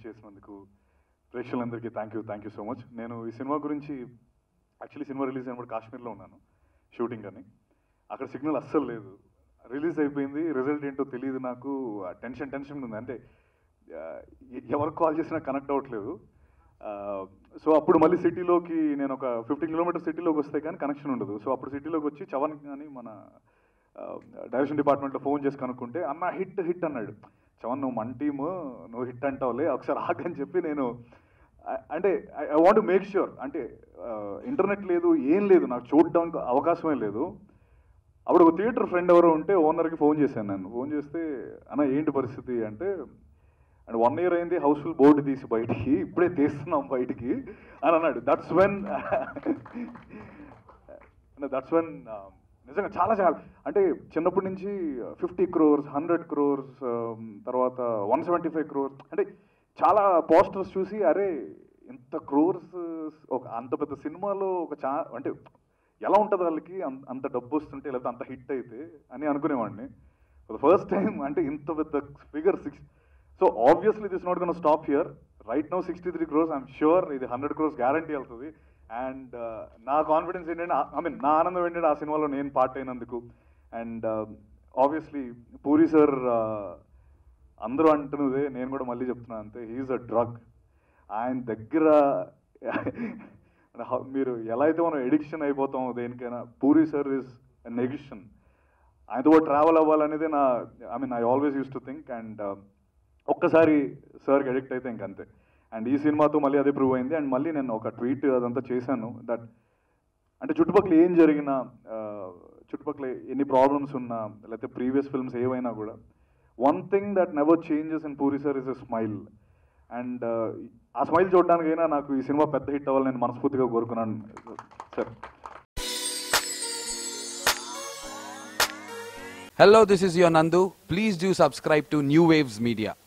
చేసినందుకు ప్రేక్షకులందరికీ thank you thank you so much నేను ఈ సినిమా గురించి యాక్చువల్లీ సినిమా రిలీజ్ అయినప్పుడు కాశ్మీర్లో ఉన్నాను షూటింగ్ అని అక్కడ సిగ్నల్ అస్సలు లేదు రిలీజ్ అయిపోయింది రిజల్ట్ ఏంటో తెలియదు నాకు టెన్షన్ టెన్షన్ ఉంది అంటే ఆ, ఎ- ఎవరికి కాల్ చేసినా కనెక్ట్ అవ్వట్లేదు సో అప్పుడు మళ్ళీ సిటీలోకి నేను ఒక ఫిఫ్టీ కిలోమీటర్ సిటీలోకి వస్తే కానీ కనెక్షన్ ఉండదు సో అప్పుడు సిటీలోకి వచ్చి చవన్ అని మన డైరెక్షన్ డిపార్ట్మెంట్లో ఫోన్ చేసి కనుక్కుంటే అన్న హిట్ హిట్ అన్నాడు చవన్ నువ్వు మన టీమ్ నువ్వు హిట్ అంటావులే ఒకసారి ఆగని చెప్పి నేను ఆ, అంటే ఐ వాంట్ మేక్ ష్యూర్ అంటే ఇంటర్నెట్ లేదు ఏం లేదు నాకు చూడడానికి అవకాశమే లేదు అప్పుడు ఒక థియేటర్ ఫ్రెండ్ ఎవరో ఉంటే ఓనర్కి ఫోన్ చేశాను నేను ఫోన్ చేస్తే అన్న ఏంటి పరిస్థితి అంటే అండ్ వన్ ఇయర్ అయింది హౌస్ఫుల్ బోర్డు తీసి బయటికి ఇప్పుడే తీస్తున్నాం బయటికి అని అన్నాడు దట్స్ వెన్ దట్స్ వెన్ నిజంగా చాలా చాలా అంటే చిన్నప్పటి నుంచి ఫిఫ్టీ క్రోర్స్ హండ్రెడ్ క్రోర్స్ తర్వాత వన్ సెవెంటీ ఫైవ్ క్రోర్స్ అంటే చాలా పోస్టర్స్ చూసి అరే ఇంత క్రోర్స్ ఒక అంత పెద్ద సినిమాలో ఒక చా అంటే ఎలా ఉంటుంది వాళ్ళకి అంత అంత డబ్బు వస్తుంటే లేకపోతే అంత హిట్ అయితే అని అనుకునేవాడిని ఫర్ ద ఫస్ట్ టైం అంటే ఇంత పెద్ద figure six so obviously this not gonna stop here right no sixty three crores I'm sure ఇది హండ్రెడ్ క్రోర్స్ గ్యారంటీ వెళ్తుంది అండ్ నా కాన్ఫిడెన్స్ ఏంటంటే ఐ మీన్ నా ఆనందం ఏంటంటే ఆ సినిమాలో నేను పార్ట్ అయినందుకు అండ్ ఆబ్వియస్లీ పూరి సార్ అందరూ అంటున్నదే నేను కూడా మళ్ళీ చెప్తున్నాను అంతే హీఈస్ అ డ్రగ్ ఆయన దగ్గర హ- మీరు ఎలా అయితే మనం ఎడిక్షన్ అయిపోతామో దేనికైనా పూరి సార్ ఇస్ నెగిషన్ ఆయనతో కూడా ట్రావెల్ అవ్వాలనేదే నా I mean I always used to think and ఒక్కసారి సార్కి అడిక్ట్ అయితే ఇంకంతే అండ్ ఈ సినిమాతో మళ్ళీ అదే ప్రూవ్ అయింది అండ్ మళ్ళీ నేను ఒక ట్వీట్ అదంతా చేశాను దట్ అంటే చుట్టుపక్కల ఏం జరిగినా ఆ, చుట్టుపక్కల ఎన్ని ప్రాబ్లమ్స్ ఉన్నా లేకపోతే ప్రీవియస్ ఫిల్మ్స్ ఏవైనా కూడా one thing that never changes in Puri sir is a smile and ఆ స్మైల్ చూడడానికైనా నాకు ఈ సినిమా పెద్ద హిట్ అవ్వాలని నేను మనస్ఫూర్తిగా కోరుకున్నాను sir Hello, this is your Nandu. Please do subscribe to New Waves Media.